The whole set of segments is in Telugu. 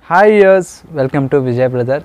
హాయ్ యర్స్ వెల్కమ్ టు విజయ్ బ్రదర్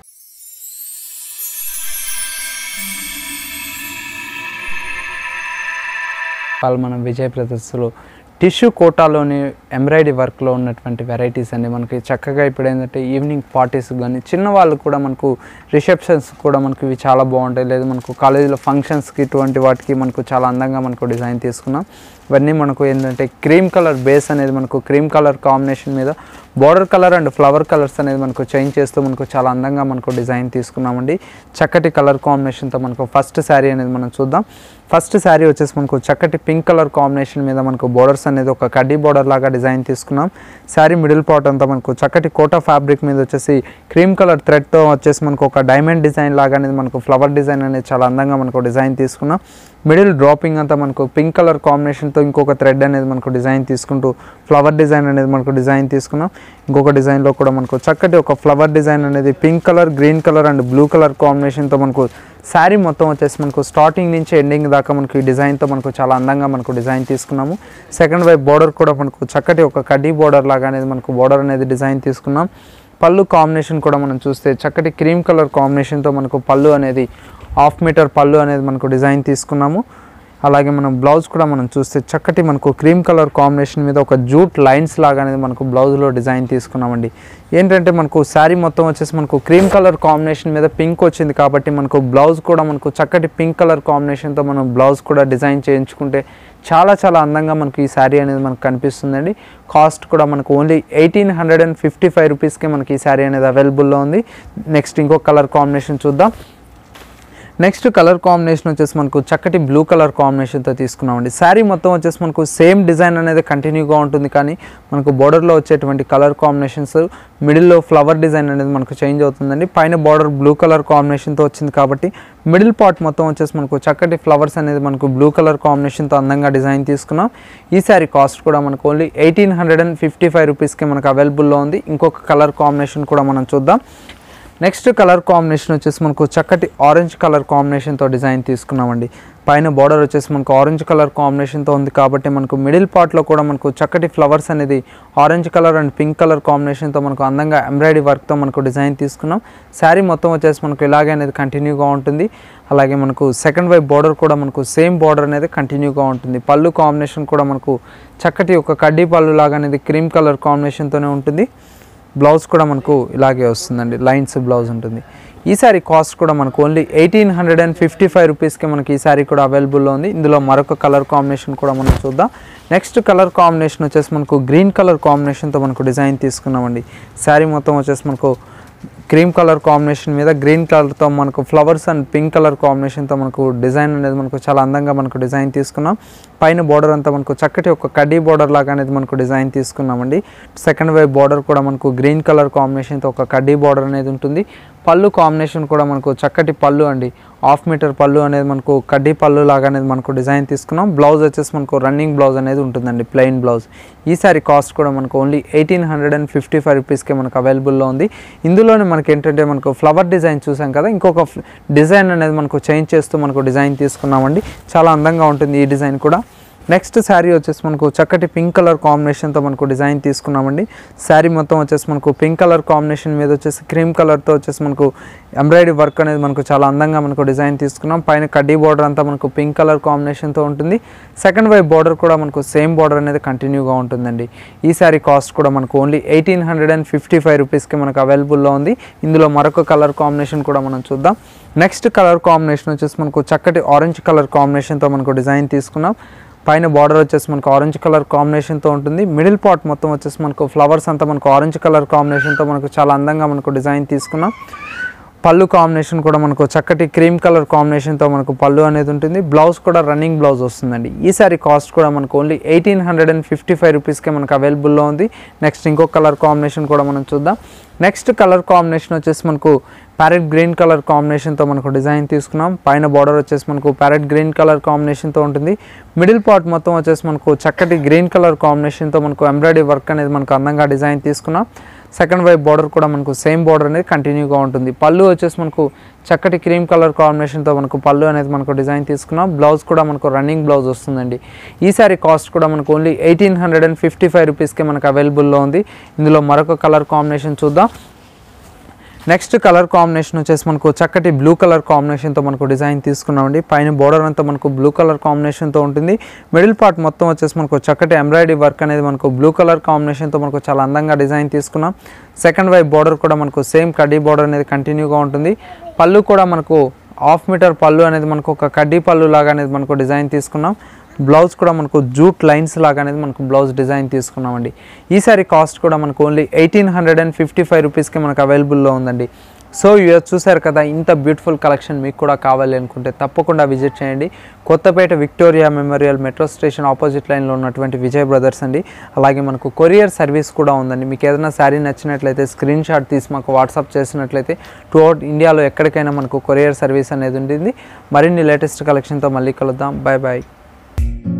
వాళ్ళు మనం విజయ్ బ్రదర్స్లో టిష్యూ కోటాలోని ఎంబ్రాయిడరీ వర్క్లో ఉన్నటువంటి వెరైటీస్ అండి మనకి చక్కగా ఇప్పుడు ఏంటంటే ఈవినింగ్ పార్టీస్ కానీ చిన్న వాళ్ళు కూడా మనకు రిసెప్షన్స్ కూడా మనకు ఇవి చాలా బాగుంటాయి లేదా మనకు కాలేజీలో ఫంక్షన్స్కి ఇటువంటి వాటికి మనకు చాలా అందంగా మనకు డిజైన్ తీసుకున్నాం ఇవన్నీ మనకు ఏంటంటే క్రీమ్ కలర్ బేస్ అనేది మనకు క్రీమ్ కలర్ కాంబినేషన్ మీద border colour and flower colours అనేది మనకు చేంజ్ చేస్తూ మనకు చాలా అందంగా మనకు డిజైన్ తీసుకున్నామండి చక్కటి కలర్ కాంబినేషన్తో మనకు ఫస్ట్ శారీ అనేది మనం చూద్దాం ఫస్ట్ శారీ వచ్చేసి మనకు చక్కటి పింక్ కలర్ కాంబినేషన్ మీద మనకు బోర్డర్స్ అనేది ఒక కడ్డీ బోర్డర్ లాగా డిజైన్ తీసుకున్నాం శారీ మిడిల్ పార్ట్ అంతా మనకు చక్కటి కోటా ఫ్యాబ్రిక్ మీద వచ్చేసి క్రీమ్ కలర్ థ్రెడ్తో వచ్చేసి మనకు ఒక డైమండ్ డిజైన్ లాగా అనేది మనకు ఫ్లవర్ డిజైన్ అనేది చాలా అందంగా మనకు డిజైన్ తీసుకున్నాం మిడిల్ డ్రాపింగ్ అంతా మనకు పింక్ కలర్ కాంబినేషన్తో ఇంకొక థ్రెడ్ అనేది మనకు డిజైన్ తీసుకుంటూ ఫ్లవర్ డిజైన్ అనేది మనకు డిజైన్ తీసుకున్నాం ఇంకొక డిజైన్లో కూడా మనకు చక్కటి ఒక ఫ్లవర్ డిజైన్ అనేది pink colour green colour and blue colour కాంబినేషన్తో మనకు శారీ మొత్తం వచ్చేసి మనకు స్టార్టింగ్ నుంచి ఎండింగ్ దాకా మనకు ఈ డిజైన్తో మనకు చాలా అందంగా మనకు డిజైన్ తీసుకున్నాము సెకండ్ వైపు బార్డర్ కూడా మనకు చక్కటి ఒక కడ్డీ బార్డర్ లాగా అనేది మనకు బార్డర్ అనేది డిజైన్ తీసుకున్నాం పళ్ళు కాంబినేషన్ కూడా మనం చూస్తే చక్కటి క్రీమ్ కలర్ కాంబినేషన్తో మనకు పళ్ళు అనేది హాఫ్ మీటర్ పళ్ళు అనేది మనకు డిజైన్ తీసుకున్నాము అలాగే మనం బ్లౌజ్ కూడా మనం చూస్తే చక్కటి మనకు క్రీమ్ కలర్ కాంబినేషన్ మీద ఒక జూట్ లైన్స్ లాగా అనేది మనకు బ్లౌజ్లో డిజైన్ తీసుకున్నామండి ఏంటంటే మనకు శారీ మొత్తం వచ్చేసి మనకు క్రీమ్ కలర్ కాంబినేషన్ మీద పింక్ వచ్చింది కాబట్టి మనకు బ్లౌజ్ కూడా మనకు చక్కటి పింక్ కలర్ కాంబినేషన్తో మనం బ్లౌజ్ కూడా డిజైన్ చేయించుకుంటే చాలా చాలా అందంగా మనకు ఈ శారీ అనేది మనకు కనిపిస్తుందండి కాస్ట్ కూడా మనకు only eighteen hundred and fifty five రూపీస్కి మనకి ఈ శారీ అనేది అవైలబుల్లో ఉంది నెక్స్ట్ ఇంకో కలర్ కాంబినేషన్ చూద్దాం నెక్స్ట్ కలర్ కాంబినేషన్ వచ్చేసి మనకు చక్కటి బ్లూ కలర్ కాంబినేషన్తో తీసుకున్నామండి శారీ మొత్తం వచ్చేసి మనకు సేమ్ డిజైన్ అనేది కంటిన్యూగా ఉంటుంది కానీ మనకు బోర్డర్లో వచ్చేటువంటి కలర్ కాంబినేషన్స్ మిడిల్లో ఫ్లవర్ డిజైన్ అనేది మనకు చేంజ్ అవుతుందండి పైన బార్డర్ బ్లూ కలర్ కాంబినేషన్తో వచ్చింది కాబట్టి మిడిల్ పార్ట్ మొత్తం వచ్చేసి మనకు చక్కటి ఫ్లవర్స్ అనేది మనకు బ్లూ కలర్ కాంబినేషన్తో అందంగా డిజైన్ తీసుకున్నాం ఈ శారీ కాస్ట్ కూడా మనకు only eighteen hundred and fifty five రూపీస్కి మనకు అవైలబుల్లో ఉంది ఇంకొక కలర్ కాంబినేషన్ కూడా మనం చూద్దాం నెక్స్ట్ కలర్ కాంబినేషన్ వచ్చేసి మనకు చక్కటి ఆరెంజ్ కలర్ కాంబినేషన్తో డిజైన్ తీసుకున్నామండి పైన బార్డర్ వచ్చేసి మనకు ఆరెంజ్ కలర్ కాంబినేషన్తో ఉంది కాబట్టి మనకు మిడిల్ పార్ట్లో కూడా మనకు చక్కటి ఫ్లవర్స్ అనేది orange colour and pink colour కాంబినేషన్తో మనకు అందంగా ఎంబ్రాయిడరీ వర్క్తో మనకు డిజైన్ తీసుకున్నాం శారీ మొత్తం వచ్చేసి మనకు ఇలాగే అనేది కంటిన్యూగా ఉంటుంది అలాగే మనకు సెకండ్ వైపు బార్డర్ కూడా మనకు సేమ్ బార్డర్ అనేది కంటిన్యూగా ఉంటుంది పళ్ళు కాంబినేషన్ కూడా మనకు చక్కటి ఒక కడ్డీ పళ్ళు లాగా అనేది క్రీమ్ కలర్ కాంబినేషన్తోనే ఉంటుంది బ్లౌజ్ కూడా మనకు ఇలాగే వస్తుందండి లైన్స్ బ్లౌజ్ ఉంటుంది ఈ సారీ కాస్ట్ కూడా మనకు only eighteen hundred and fifty five రూపీస్కి మనకి ఈ సారీ కూడా అవైలబుల్లో ఉంది ఇందులో మరొక కలర్ కాంబినేషన్ కూడా మనం చూద్దాం నెక్స్ట్ కలర్ కాంబినేషన్ వచ్చేసి మనకు గ్రీన్ కలర్ కాంబినేషన్తో మనకు డిజైన్ తీసుకున్నామండి శారీ మొత్తం వచ్చేసి మనకు క్రీమ్ కలర్ కాంబినేషన్ మీద గ్రీన్ కలర్తో మనకు ఫ్లవర్స్ అండ్ పింక్ కలర్ కాంబినేషన్తో మనకు డిజైన్ అనేది మనకు చాలా అందంగా మనకు డిజైన్ తీసుకున్నాం పైన బార్డర్ అంతా మనకు చక్కటి ఒక కడ్డీ బార్డర్ లాగా అనేది మనకు డిజైన్ తీసుకున్నామండి సెకండ్ వైపు బార్డర్ కూడా మనకు గ్రీన్ కలర్ కాంబినేషన్తో ఒక కడ్డీ బార్డర్ అనేది ఉంటుంది పళ్ళు కాంబినేషన్ కూడా మనకు చక్కటి పళ్ళు అండి హాఫ్ మీటర్ పళ్ళు అనేది మనకు కడ్డీ పళ్ళు లాగా అనేది మనకు డిజైన్ తీసుకున్నాం బ్లౌజ్ వచ్చేసి మనకు రన్నింగ్ బ్లౌజ్ అనేది ఉంటుందండి ప్లెయిన్ బ్లౌజ్ ఈ సారీ కాస్ట్ కూడా మనకు only eighteen hundred and fifty five రూపీస్కే మనకు అవైలబుల్లో ఉంది ఇందులోనే మనకి ఏంటంటే మనకు ఫ్లవర్ డిజైన్ చూసాం కదా ఇంకొక డిజైన్ అనేది మనకు చేంజ్ చేస్తూ మనకు డిజైన్ తీసుకున్నామండి చాలా అందంగా ఉంటుంది ఈ డిజైన్ కూడా నెక్స్ట్ శారీ వచ్చేసి మనకు చక్కటి పింక్ కలర్ కాంబినేషన్తో మనకు డిజైన్ తీసుకున్నామండి శారీ మొత్తం వచ్చేసి మనకు పింక్ కలర్ కాంబినేషన్ మీద వచ్చేసి క్రీమ్ కలర్తో వచ్చేసి మనకు ఎంబ్రాయిడరీ వర్క్ అనేది మనకు చాలా అందంగా మనకు డిజైన్ తీసుకున్నాం పైన కడ్డీ బార్డర్ అంతా మనకు పింక్ కలర్ కాంబినేషన్తో ఉంటుంది సెకండ్ వైపు బార్డర్ కూడా మనకు సేమ్ బార్డర్ అనేది కంటిన్యూగా ఉంటుందండి ఈ శారీ కాస్ట్ కూడా మనకు only eighteen hundred and fifty five రూపీస్కి మనకు అవైలబుల్లో ఉంది ఇందులో మరొక కలర్ కాంబినేషన్ కూడా మనం చూద్దాం నెక్స్ట్ కలర్ కాంబినేషన్ వచ్చేసి మనకు చక్కటి ఆరెంజ్ కలర్ కాంబినేషన్తో మనకు డిజైన్ తీసుకున్నాం పైన బార్డర్ వచ్చేసి మనకు ఆరెంజ్ కలర్ కాంబినేషన్తో ఉంటుంది మిడిల్ పార్ట్ మొత్తం వచ్చేసి మనకు ఫ్లవర్స్ అంతా మనకు ఆరెంజ్ కలర్ కాంబినేషన్తో మనకు చాలా అందంగా మనకు డిజైన్ తీసుకున్నాం పళ్ళు కాంబినేషన్ కూడా మనకు చక్కటి క్రీమ్ కలర్ కాంబినేషన్తో మనకు పళ్ళు అనేది ఉంటుంది బ్లౌజ్ కూడా రన్నింగ్ బ్లౌజ్ వస్తుందండి ఈ సారీ కాస్ట్ కూడా మనకు only eighteen hundred and fifty five రూపీస్కే మనకు అవైలబుల్లో ఉంది నెక్స్ట్ ఇంకొక కలర్ కాంబినేషన్ కూడా మనం చూద్దాం నెక్స్ట్ కలర్ కాంబినేషన్ వచ్చేసి మనకు ప్యారెట్ గ్రీన్ కలర్ కాంబినేషన్తో మనకు డిజైన్ తీసుకున్నాం పైన బార్డర్ వచ్చేసి మనకు ప్యారెట్ గ్రీన్ కలర్ కాంబినేషన్తో ఉంటుంది మిడిల్ పార్ట్ మొత్తం వచ్చేసి మనకు చక్కటి గ్రీన్ కలర్ కాంబినేషన్తో మనకు ఎంబ్రాయిడరీ వర్క్ అనేది మనకు అందంగా డిజైన్ తీసుకున్నాం సెకండ్ వైపు బార్డర్ కూడా మనకు సేమ్ బార్డర్ అనేది కంటిన్యూగా ఉంటుంది పళ్ళు వచ్చేసి మనకు చక్కటి క్రీమ్ కలర్ కాంబినేషన్తో మనకు పళ్ళు అనేది మనకు డిజైన్ తీసుకున్నాం బ్లౌజ్ కూడా మనకు రన్నింగ్ బ్లౌజ్ వస్తుందండి ఈ సారీ కాస్ట్ కూడా మనకు only eighteen hundred and fifty five రూపీస్కే మనకు అవైలబుల్లో ఉంది ఇందులో మరొక కలర్ కాంబినేషన్ చూద్దాం నెక్స్ట్ కలర్ కాంబినేషన్ వచ్చేసి మనకు చక్కటి బ్లూ కలర్ కాంబినేషన్తో మనకు డిజైన్ తీసుకున్నామండి పైన బోర్డర్ అంతా మనకు బ్లూ కలర్ కాంబినేషన్తో ఉంటుంది మిడిల్ పార్ట్ మొత్తం వచ్చేసి మనకు చక్కటి ఎంబ్రాయిడరీ వర్క్ అనేది మనకు బ్లూ కలర్ కాంబినేషన్తో మనకు చాలా అందంగా డిజైన్ తీసుకున్నాం సెకండ్ వైపు బోర్డర్ కూడా మనకు సేమ్ కడ్డీ బోర్డర్ అనేది కంటిన్యూగా ఉంటుంది పళ్ళు కూడా మనకు హాఫ్ మీటర్ పళ్ళు అనేది మనకు ఒక కడ్డీ పళ్ళు లాగా అనేది మనకు డిజైన్ తీసుకున్నాం బ్లౌజ్ కూడా మనకు జూట్ లైన్స్ లాగా అనేది మనకు బ్లౌజ్ డిజైన్ తీసుకున్నామండి ఈ సారీ కాస్ట్ కూడా మనకు only eighteen hundred and fifty five రూపీస్కి మనకు అవైలబుల్లో ఉందండి సో ఇవి చూసారు కదా ఇంత బ్యూటిఫుల్ కలెక్షన్ మీకు కూడా కావాలి అనుకుంటే తప్పకుండా విజిట్ చేయండి Kothapeta Victoria Memorial metro station opposite లైన్లో ఉన్నటువంటి విజయ్ బ్రదర్స్ అండి అలాగే మనకు కొరియర్ సర్వీస్ కూడా ఉందండి మీకు ఏదైనా శారీ నచ్చినట్లయితే స్క్రీన్ షాట్ తీసి మాకు వాట్సాప్ చేసినట్లయితే టు అవుట్ ఇండియాలో ఎక్కడికైనా మనకు కొరియర్ సర్వీస్ అనేది ఉంటుంది మరిన్ని లేటెస్ట్ కలెక్షన్తో మళ్ళీ కలుద్దాం బాయ్ బాయ్